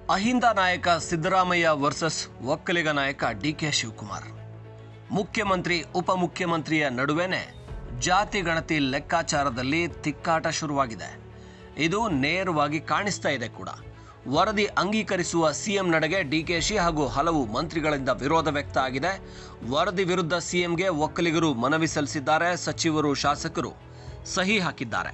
ಅಹಿಂದ ನಾಯಕ ಸಿದ್ದರಾಮಯ್ಯ ವರ್ಸಸ್ ಒಕ್ಕಲಿಗ ನಾಯಕ ಡಿಕೆ ಶಿವಕುಮಾರ್ ಮುಖ್ಯಮಂತ್ರಿ ಉಪಮುಖ್ಯಮಂತ್ರಿಯ ನಡುವೆನೆ ಜಾತಿ ಗಣತಿ ಲೆಕ್ಕಾಚಾರದಲ್ಲಿ ತಿಕ್ಕಾಟ ಶುರುವಾಗಿದೆ ಇದು ನೇರವಾಗಿ ಕಾಣಿಸ್ತಾ ಇದೆ ಕೂಡ ವರದಿ ಅಂಗೀಕರಿಸುವ ಸಿಎಂ ನಡೆಗೆ ಡಿಕೆಶಿ ಹಾಗೂ ಹಲವು ಮಂತ್ರಿಗಳಿಂದ ವಿರೋಧ ವ್ಯಕ್ತ ಆಗಿದೆ ವರದಿ ವಿರುದ್ಧ ಸಿಎಂಗೆ ಒಕ್ಕಲಿಗರು ಮನವಿ ಸಲ್ಲಿಸಿದ್ದಾರೆ ಸಚಿವರು ಶಾಸಕರು ಸಹಿ ಹಾಕಿದ್ದಾರೆ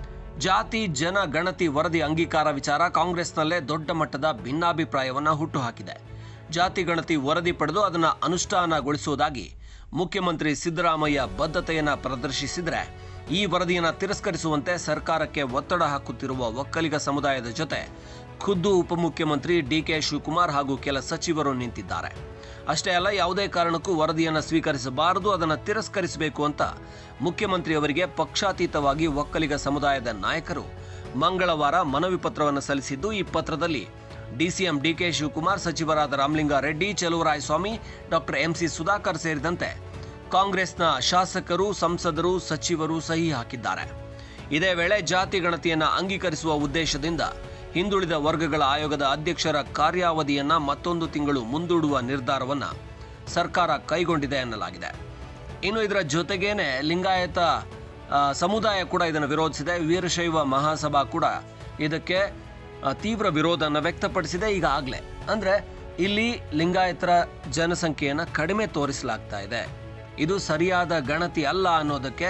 ಜಾತಿ ಜನ ಗಣತಿ ವರದಿ ಅಂಗೀಕಾರ ವಿಚಾರ ಕಾಂಗ್ರೆಸ್ನಲ್ಲೇ ದೊಡ್ಡ ಮಟ್ಟದ ಭಿನ್ನಾಭಿಪ್ರಾಯವನ್ನ ಹುಟ್ಟುಹಾಕಿದೆ ಜಾತಿ ಗಣತಿ ವರದಿ ಪಡೆದು ಅದನ್ನು ಅನುಷ್ಠಾನಗೊಳಿಸುವುದಾಗಿ ಮುಖ್ಯಮಂತ್ರಿ ಸಿದ್ದರಾಮಯ್ಯ ಬದ್ಧತೆಯನ್ನ ಪ್ರದರ್ಶಿಸಿದರೆ ಈ ವರದಿಯನ್ನ ತಿರಸ್ಕರಿಸುವಂತೆ ಸರ್ಕಾರಕ್ಕೆ ಒತ್ತಡ ಹಾಕುತ್ತಿರುವ ಒಕ್ಕಲಿಗ ಸಮುದಾಯದ ಜೊತೆ ಖುದ್ದು ಉಪಮುಖ್ಯಮಂತ್ರಿ ಡಿಕೆ ಶಿವಕುಮಾರ್ ಹಾಗೂ ಕೆಲ ಸಚಿವರು ನಿಂತಿದ್ದಾರೆ ಅಷ್ಟೇ ಅಲ್ಲ ಯಾವುದೇ ಕಾರಣಕ್ಕೂ ವರದಿಯನ್ನು ಸ್ವೀಕರಿಸಬಾರದು ಅದನ್ನು ತಿರಸ್ಕರಿಸಬೇಕು ಅಂತ ಮುಖ್ಯಮಂತ್ರಿಯವರಿಗೆ ಪಕ್ಷಾತೀತವಾಗಿ ಒಕ್ಕಲಿಗ ಸಮುದಾಯದ ನಾಯಕರು ಮಂಗಳವಾರ ಮನವಿ ಪತ್ರವನ್ನು ಸಲ್ಲಿಸಿದ್ದು ಈ ಪತ್ರದಲ್ಲಿ ಡಿಸಿಎಂ ಡಿಕೆ ಶಿವಕುಮಾರ್ ಸಚಿವರಾದ ರಾಮಲಿಂಗಾರೆಡ್ಡಿ ಚಲುವರಾಯಸ್ವಾಮಿ ಡಾಕ್ಟರ್ ಎಂಸಿ ಸುಧಾಕರ್ ಸೇರಿದಂತೆ ಕಾಂಗ್ರೆಸ್ನ ಶಾಸಕರು ಸಂಸದರು ಸಚಿವರು ಸಹಿ ಹಾಕಿದ್ದಾರೆ ಇದೇ ವೇಳೆ ಜಾತಿ ಗಣತಿಯನ್ನು ಅಂಗೀಕರಿಸುವ ಉದ್ದೇಶದಿಂದ ಹಿಂದುಳಿದ ವರ್ಗಗಳ ಆಯೋಗದ ಅಧ್ಯಕ್ಷರ ಕಾರ್ಯಾವಧಿಯನ್ನ ಮತ್ತೊಂದು ತಿಂಗಳು ಮುಂದೂಡುವ ನಿರ್ಧಾರವನ್ನ ಸರ್ಕಾರ ಕೈಗೊಂಡಿದೆ ಎನ್ನಲಾಗಿದೆ ಇನ್ನು ಇದರ ಜೊತೆಗೇನೆ ಲಿಂಗಾಯತ ಆ, ಸಮುದಾಯ ಕೂಡ ಇದನ್ನು ವಿರೋಧಿಸಿದೆ ವೀರಶೈವ ಮಹಾಸಭಾ ಕೂಡ ಇದಕ್ಕೆ ಆ, ತೀವ್ರ ವಿರೋಧನ ವ್ಯಕ್ತಪಡಿಸಿದೆ ಈಗಾಗಲೇ ಅಂದ್ರೆ ಇಲ್ಲಿ ಲಿಂಗಾಯತರ ಜನಸಂಖ್ಯೆಯನ್ನು ಕಡಿಮೆ ತೋರಿಸಲಾಗ್ತಾ ಇದೆ ಇದು ಸರಿಯಾದ ಗಣತಿ ಅಲ್ಲ ಅನ್ನೋದಕ್ಕೆ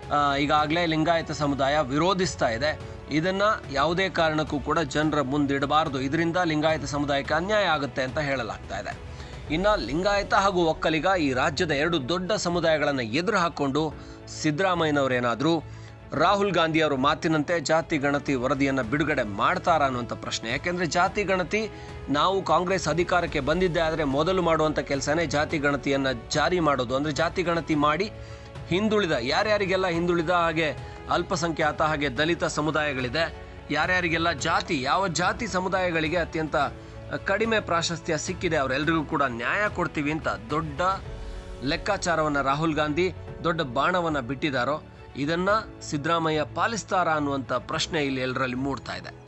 ಈಗಾಗಲೇ ಲಿಂಗಾಯತ ಸಮುದಾಯ ವಿರೋಧಿಸ್ತಾ ಇದೆ ಇದನ್ನ ಯಾವುದೇ ಕಾರಣಕ್ಕೂ ಕೂಡ ಜನರ ಮುಂದಿಡಬಾರದು ಇದರಿಂದ ಲಿಂಗಾಯತ ಸಮುದಾಯಕ್ಕೆ ಅನ್ಯಾಯ ಆಗುತ್ತೆ ಅಂತ ಹೇಳಲಾಗ್ತಾ ಇದೆ ಇನ್ನು ಲಿಂಗಾಯತ ಹಾಗೂ ಒಕ್ಕಲಿಗ ಈ ರಾಜ್ಯದ ಎರಡು ದೊಡ್ಡ ಸಮುದಾಯಗಳನ್ನು ಎದುರು ಹಾಕ್ಕೊಂಡು ಸಿದ್ದರಾಮಯ್ಯನವರೇನಾದರೂ ರಾಹುಲ್ ಗಾಂಧಿ ಅವರು ಮಾತಿನಂತೆ ಜಾತಿ ಗಣತಿ ವರದಿಯನ್ನು ಬಿಡುಗಡೆ ಮಾಡ್ತಾರಾ ಅನ್ನುವಂಥ ಪ್ರಶ್ನೆ ಯಾಕೆಂದರೆ ಜಾತಿ ಗಣತಿ ನಾವು ಕಾಂಗ್ರೆಸ್ ಅಧಿಕಾರಕ್ಕೆ ಬಂದಿದ್ದೆ ಆದರೆ ಮೊದಲು ಮಾಡುವಂಥ ಕೆಲಸನೇ ಜಾತಿ ಗಣತಿಯನ್ನು ಜಾರಿ ಮಾಡೋದು ಅಂದರೆ ಜಾತಿ ಗಣತಿ ಮಾಡಿ ಹಿಂದುಳಿದ ಯಾರ್ಯಾರಿಗೆಲ್ಲ ಹಿಂದುಳಿದ ಹಾಗೆ ಅಲ್ಪಸಂಖ್ಯಾತ ಹಾಗೆ ದಲಿತ ಸಮುದಾಯಗಳಿದೆ ಯಾರ್ಯಾರಿಗೆಲ್ಲ ಜಾತಿ ಯಾವ ಜಾತಿ ಸಮುದಾಯಗಳಿಗೆ ಅತ್ಯಂತ ಕಡಿಮೆ ಪ್ರಾಶಸ್ತ್ಯ ಸಿಕ್ಕಿದೆ ಅವರೆಲ್ಲರಿಗೂ ಕೂಡ ನ್ಯಾಯ ಕೊಡ್ತೀವಿ ಅಂತ ದೊಡ್ಡ ಲೆಕ್ಕಾಚಾರವನ್ನು ರಾಹುಲ್ ಗಾಂಧಿ ದೊಡ್ಡ ಬಾಣವನ್ನು ಬಿಟ್ಟಿದ್ದಾರೋ ಇದನ್ನ ಸಿದ್ದರಾಮಯ್ಯ ಪಾಲಿಸ್ತಾರಾ ಅನ್ನುವಂಥ ಪ್ರಶ್ನೆ ಇಲ್ಲಿ ಎಲ್ಲರಲ್ಲಿ ಮೂಡ್ತಾ ಇದೆ